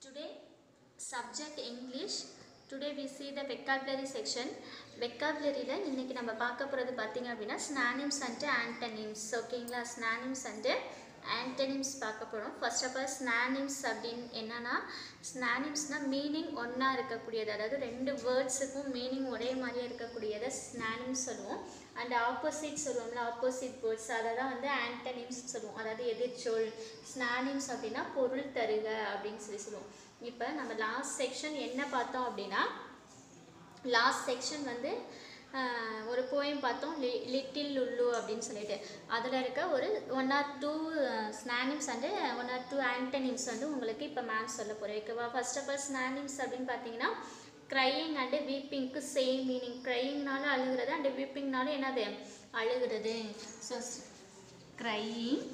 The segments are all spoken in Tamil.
Today, subject English. Today we see the vocabulary section. வெக்காபுலரியில் இன்னைக்கு நம்ம பார்க்க போகிறது பார்த்தீங்க அப்படின்னா ஸ்னானிம்ஸ் அண்ட் ஆண்டனிம்ஸ் ஓகேங்களா ஸ்னானிம்ஸ் அண்ட் ஆண்டனிம்ஸ் பார்க்க போகிறோம் ஃபர்ஸ்ட் ஆஃப் ஆல் ஸ்னானிம்ஸ் அப்படின்னு என்னன்னா ஸ்னானிம்ஸ்னால் மீனிங் ஒன்றா இருக்கக்கூடியது அதாவது ரெண்டு வேர்ட்ஸுக்கும் மீனிங் ஒரே மாதிரியே இருக்கக்கூடியதை ஸ்னானிம்ஸ் சொல்லுவோம் அண்ட் ஆப்போசிட் சொல்லுவோம்ல ஆப்போசிட் வேர்ட்ஸ் அதை தான் வந்து ஆண்டனிம்ஸ் சொல்லுவோம் அதாவது எதிர்ச்சொல் ஸ்னானிம்ஸ் அப்படின்னா பொருள் தருக அப்படின்னு சொல்லி சொல்லுவோம் இப்போ நம்ம லாஸ்ட் செக்ஷன் என்ன பார்த்தோம் அப்படின்னா லாஸ்ட் செக்ஷன் வந்து ஆஹ், ஒரு போயம் பார்த்தோம் லி லிட்டில் லுல்லு அப்படின்னு சொல்லிட்டு அதில் இருக்க ஒரு one or two synonyms and one or two antonyms வந்து உங்களுக்கு இப்போ மேம் சொல்ல போகிறேன் ஓகேவா ஃபர்ஸ்ட் ஆஃப் ஆல் ஸ்னானிம்ஸ் அப்படின்னு பார்த்தீங்கன்னா க்ரையிங் அண்டு வீப்பிங்க்கு சேம் மீனிங் க்ரையிங்னாலும் அழுகிறது அண்டு வீப்பிங்னாலும் என்னது அழுகிறது ஸோ க்ரையிங்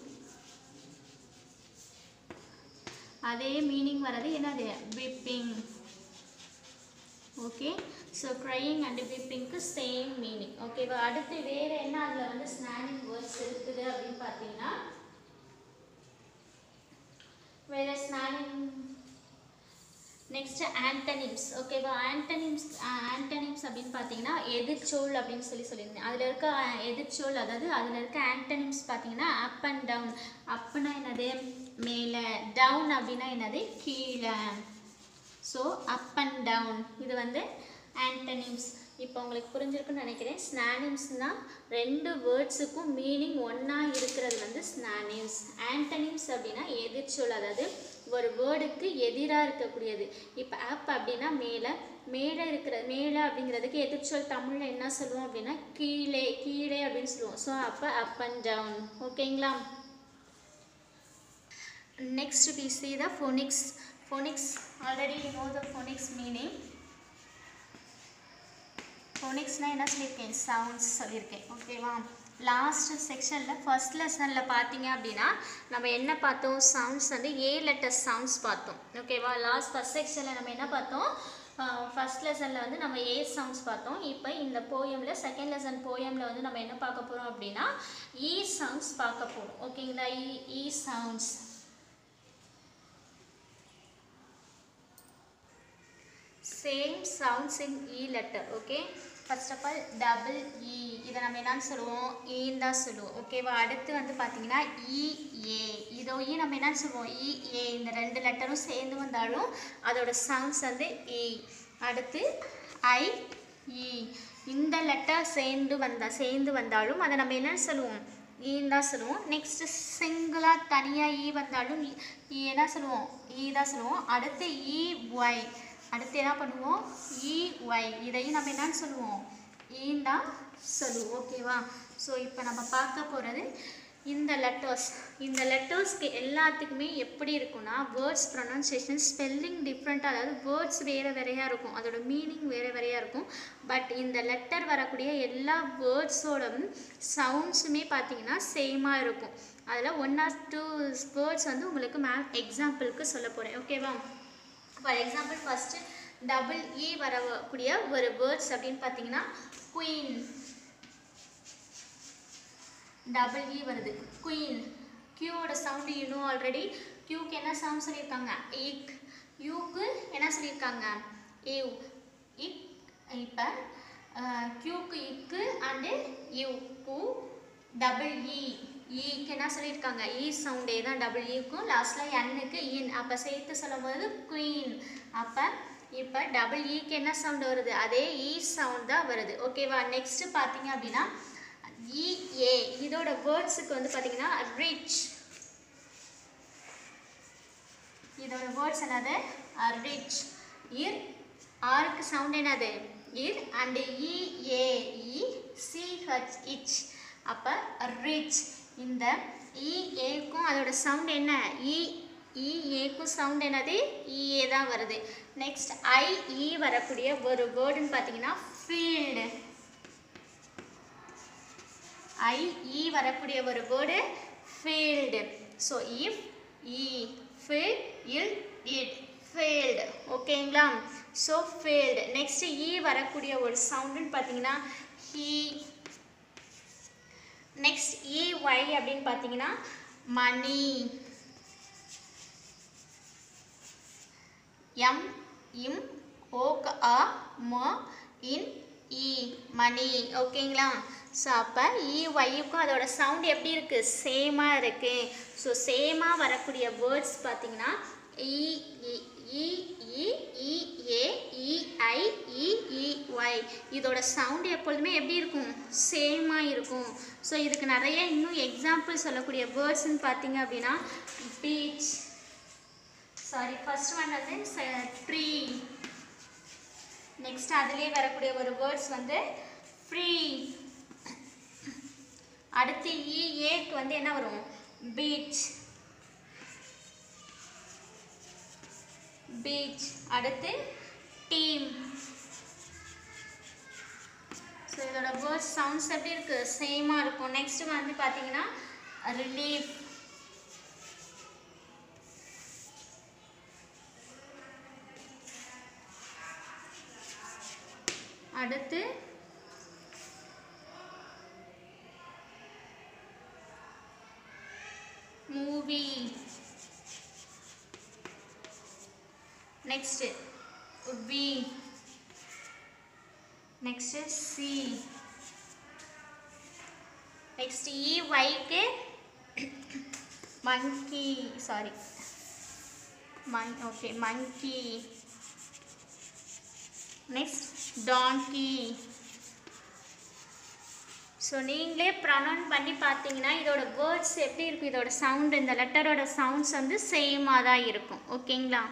அதே மீனிங் வர்றது என்னது weeping okay so crying and வீப்பிங்க்கு சேம் மீனிங் ஓகேவா அடுத்து வேறு என்ன அதில் வந்து ஸ்னானிங் வேர்ட்ஸ் இருக்குது அப்படின்னு பார்த்தீங்கன்னா வேறு ஸ்னானிங் நெக்ஸ்ட் ஆண்டனிம்ஸ் ஓகேவா ஆண்டனிம்ஸ் ஆண்டனிம்ஸ் அப்படின்னு பார்த்தீங்கன்னா எதிர்ச்சொல் அப்படின்னு சொல்லி சொல்லியிருந்தேன் அதில் இருக்க அஹ், எதிர்ச்சொல் அதாவது அதில் இருக்க ஆண்டனிம்ஸ் பார்த்தீங்கன்னா அப் அண்ட் டவுன் அப்னா என்னது மேலே டவுன் அப்படின்னா என்னது கீழே ஸோ அப் அண்ட் டவுன் இது வந்து ஆண்டனிம்ஸ் இப்போ உங்களுக்கு புரிஞ்சிருக்குன்னு நினைக்கிறேன் ஸ்னானிம்ஸ்னால் ரெண்டு வேர்ட்ஸுக்கும் மீனிங் ஒன்றா இருக்கிறது வந்து ஸ்னானிம்ஸ் ஆண்டனிம்ஸ் அப்படின்னா எதிர்ச்சொல் அதாவது ஒரு வேர்டுக்கு எதிராக இருக்கக்கூடியது இப்போ ஆப் அப்படின்னா மேலே மேலே இருக்கிற மேலே அப்படிங்கிறதுக்கு எதிர்ச்சொல் தமிழில் என்ன சொல்லுவோம் அப்படின்னா கீழே கீழே அப்படின்னு சொல்லுவோம் ஸோ அப்போ அப் அண்ட் டவுன் ஓகேங்களா Next we see the phonics. Phonics already you know the phonics meaning. ஃபோனிக்ஸ்னால் என்ன சொல்லியிருக்கேன் சவுண்ட்ஸ் சொல்லியிருக்கேன் ஓகேவா லாஸ்ட் செக்ஷனில் ஃபர்ஸ்ட் லெசனில் பார்த்தீங்க அப்படின்னா நம்ம என்ன பார்த்தோம் சவுண்ட்ஸ் வந்து ஏ லெட்டர் சவுண்ட்ஸ் பார்த்தோம் ஓகேவா லாஸ்ட் ஃபர்ஸ்ட் செக்ஷனில் நம்ம என்ன பார்த்தோம் ஃபர்ஸ்ட் லெசனில் வந்து நம்ம ஏ சவுண்ட்ஸ் பார்த்தோம் இப்போ இந்த போயமில் செகண்ட் லெசன் போயமில் வந்து நம்ம என்ன பார்க்க போகிறோம் அப்படின்னா இ சவுண்ட்ஸ் பார்க்க போகிறோம் ஓகேங்களா E E sounds same sounds in E letter okay first of all double E இதை நம்ம என்னன்னு சொல்லுவோம் ஈன்னு தான் சொல்லுவோம் ஓகேவா அடுத்து வந்து பார்த்தீங்கன்னா இ ஏ இதோயும் நம்ம என்னன்னு சொல்லுவோம் இ ஏ இந்த ரெண்டு லெட்டரும் சேர்ந்து வந்தாலும் அதோட சவுண்ட்ஸ் வந்து இ அடுத்து ஐ இ இந்த லெட்டர் சேர்ந்து வந்தா சேர்ந்து வந்தாலும் அதை நம்ம என்னன்னு சொல்லுவோம் ஈன்னு தான் சொல்லுவோம் நெக்ஸ்ட்டு சிங்கிளாக தனியாக ஈ வந்தாலும் ஈ- ஈ என்ன சொல்லுவோம் ஈ தான் சொல்லுவோம் அடுத்து இ ஒய் அடுத்து என்ன பண்ணுவோம் இ ஒய் இதையும் நம்ம என்னன்னு சொல்லுவோம் ஈன்னு தான் சொல்லுவோம் ஓகேவா ஸோ இப்போ நம்ம பார்க்க போகிறது இந்த லெட்டர்ஸ் இந்த லெட்டர்ஸ்க்கு எல்லாத்துக்குமே எப்படி இருக்கும்னா வேர்ட்ஸ் ப்ரொனன்சியேஷன் ஸ்பெல்லிங் டிஃப்ரெண்ட்டாக அதாவது வேர்ட்ஸ் வேறு வேறையாக இருக்கும் அதோட மீனிங் வேறு வேறையாக இருக்கும் பட் இந்த லெட்டர் வரக்கூடிய எல்லா வேர்ட்ஸோட சவுண்ட்ஸுமே பார்த்தீங்கன்னா சேமாக இருக்கும் அதில் ஒன் ஆர் டூ வேர்ட்ஸ் வந்து உங்களுக்கு மேம் எக்ஸாம்பிளுக்கு சொல்ல போகிறேன் ஓகேவா for example first double E வரக்கூடிய ஒரு வேர்ட்ஸ் அப்படின்னு பார்த்தீங்கன்னா குயின் டபுள் இ வருது குயின் கியூவோட சவுண்டு இன்னும் ஆல்ரெடி கியூக்கு என்ன சவுண்ட் சொல்லியிருக்காங்க இக் யூக்கு என்ன சொல்லியிருக்காங்க ஏவ் இக் இப்போ கியூக்கு இக்கு அண்டு யூ கு டபுள் இ ஈக்கு என்ன சொல்லியிருக்காங்க இ சவுண்டே தான் டபுள் ஈக்கும் லாஸ்ட்டில் எண்ணுக்கு இன் அப்போ சேர்த்து சொல்லும்போது குயின் அப்போ இப்போ டபுள் ஈக்கு என்ன சவுண்ட் வருது அதே இ சவுண்ட் தான் வருது ஓகேவா நெக்ஸ்ட்டு பார்த்தீங்க அப்படின்னா இஏ இதோட வேர்ட்ஸுக்கு வந்து பார்த்தீங்கன்னா ரிச் இதோட வேர்ட்ஸ் என்னது ரிச் இர் ஆருக்கு சவுண்ட் என்னது இர் அண்டு இஏ இ சிஹெச் இச் அப்போ ரிச் இந்த இஏக்கும் அதோட சவுண்ட் என்ன இ இஏக்கும் சவுண்ட் என்னது இஏ தான் வருது நெக்ஸ்ட் ஐஇ வரக்கூடிய ஒரு வேர்டுன்னு பார்த்தீங்கன்னா ஃபீல்டு ஐஇ வரக்கூடிய ஒரு word field so if E field இல் இட் ஃபீல்டு ஓகேங்களா ஸோ ஃபீல்டு நெக்ஸ்ட் இ வரக்கூடிய ஒரு சவுண்டுன்னு பார்த்தீங்கன்னா ஹீ நெக்ஸ்ட் இ ஒய் அப்படின்னு பார்த்தீங்கன்னா மணி எம் இம் ஓக் ஆ ம இன் இ மணி ஓகேங்களா ஸோ அப்போ இ ஒய்க்கும் அதோட சவுண்ட் எப்படி இருக்குது சேமாக இருக்குது ஸோ சேமாக வரக்கூடிய வேர்ட்ஸ் பார்த்தீங்கன்னா இ E E E E A E I E E Y இதோட சவுண்ட் எப்பொழுதுமே எப்படி இருக்கும் சேமாக இருக்கும் ஸோ இதுக்கு நிறைய இன்னும் எக்ஸாம்பிள் சொல்லக்கூடிய வேர்ட்ஸ்ன்னு பார்த்தீங்க அப்படின்னா பீச் சாரி ஃபர்ஸ்ட் ஒன் வந்து ட்ரீ நெக்ஸ்ட் அதுலேயே வரக்கூடிய ஒரு வேர்ட்ஸ் வந்து ஃப்ரீ அடுத்து இ ஏக்கு வந்து என்ன வரும் பீச் பீச் அடுத்து டீம் ஸோ இதோட வேர்ட்ஸ் சவுண்ட்ஸ் எப்படி இருக்கு சேமாக இருக்கும் நெக்ஸ்ட் வந்து பார்த்தீங்கன்னா ரிலீஃப் அடுத்து movie next B next C next E ஒய்க்கு monkey sorry mon okay monkey next donkey so நீங்களே ப்ரனவுன் பண்ணி பார்த்தீங்கன்னா இதோட வேர்ட்ஸ் எப்படி இருக்கும் இதோட சவுண்ட் இந்த லெட்டரோட சவுண்ட்ஸ் வந்து சேமாக தான் இருக்கும் ஓகேங்களா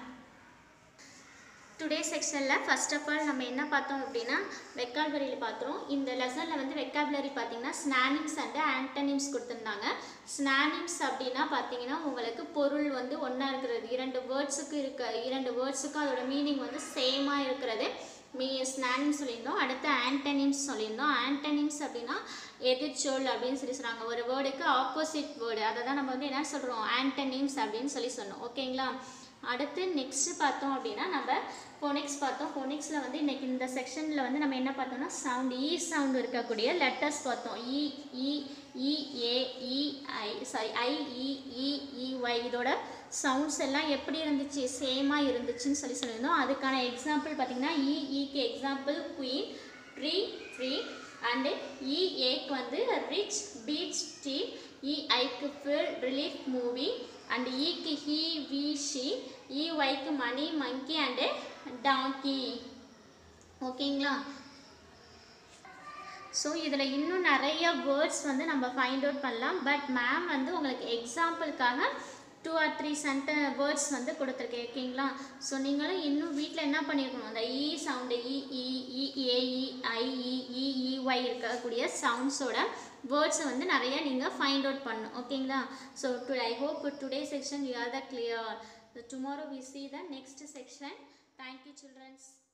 டுடே செக்ஷனில் ஃபர்ஸ்ட் ஆஃப் ஆல் நம்ம என்ன பார்த்தோம் அப்படின்னா வெக்காபுலரியில் பார்த்தோம் இந்த லெசனில் வந்து வெக்காபுலரி பார்த்தீங்கன்னா ஸ்னானிம்ஸ் அண்ட் ஆன்டனிம்ஸ் கொடுத்துருந்தாங்க ஸ்னானிம்ஸ் அப்படின்னா பார்த்தீங்கன்னா உங்களுக்கு பொருள் வந்து ஒன்றா இருக்கிறது இரண்டு வேர்ட்ஸுக்கு இருக்க இரண்டு வேர்ட்ஸுக்கும் அதோட மீனிங் வந்து சேமாக இருக்கிறது மீ ஸ்னானிம்ஸ் சொல்லியிருந்தோம் அடுத்து ஆன்டனிம்ஸ் சொல்லியிருந்தோம் ஆன்டனிம்ஸ் அப்படின்னா எதிர்ச்சொல் அப்படின்னு சொல்லி சொல்கிறாங்க ஒரு வேர்டுக்கு ஆப்போசிட் வேர்டு அதை தான் நம்ம வந்து என்ன சொல்கிறோம் ஆன்டனிம்ஸ் அப்படின்னு சொல்லி சொன்னோம் ஓகேங்களா அடுத்து நெக்ஸ்ட் பார்த்தோம் அப்படின்னா நம்ம ஃபோனிக்ஸ் பார்த்தோம் ஃபோனிக்ஸில் வந்து இன்னைக்கு இந்த செக்ஷனில் வந்து நம்ம என்ன பார்த்தோம்னா சவுண்ட் இ சவுண்ட் இருக்கக்கூடிய லெட்டர்ஸ் பார்த்தோம் E E E A E I sorry I E E E Y இதோட சவுண்ட்ஸ் எல்லாம் எப்படி இருந்துச்சு சேமாக இருந்துச்சுன்னு சொல்லி சொல்லியிருந்தோம் அதுக்கான எக்ஸாம்பிள் பார்த்தீங்கன்னா இ இக்கு example queen tree tree and E ஏக்கு வந்து ரிச் பீச் டீ இ ஐக்கு ஃபில் ரிலீஃப் மூவி அண்ட் ஈக்கு ஹீ வி ஷி இ ஒய்க்கு மணி மங்கி அண்டு டாங்கி ஓகேங்களா ஸோ இதில் இன்னும் நிறைய வேர்ட்ஸ் வந்து நம்ம ஃபைண்ட் அவுட் பண்ணலாம் பட் மேம் வந்து உங்களுக்கு எக்ஸாம்பிளுக்காக டூ ஆர் த்ரீ சென்ட வேர்ட்ஸ் வந்து கொடுத்துருக்கேன் ஓகேங்களா ஸோ நீங்களும் இன்னும் வீட்டில் என்ன பண்ணியிருக்கணும் அந்த E sound E E E A E I E E E Y இருக்கக்கூடிய சவுண்ட்ஸோட வேர்ட்ஸை வந்து நிறைய நீங்கள் ஃபைண்ட் அவுட் பண்ணணும் ஓகேங்களா so to I hope today section you are the clear tomorrow we see the next section thank you children's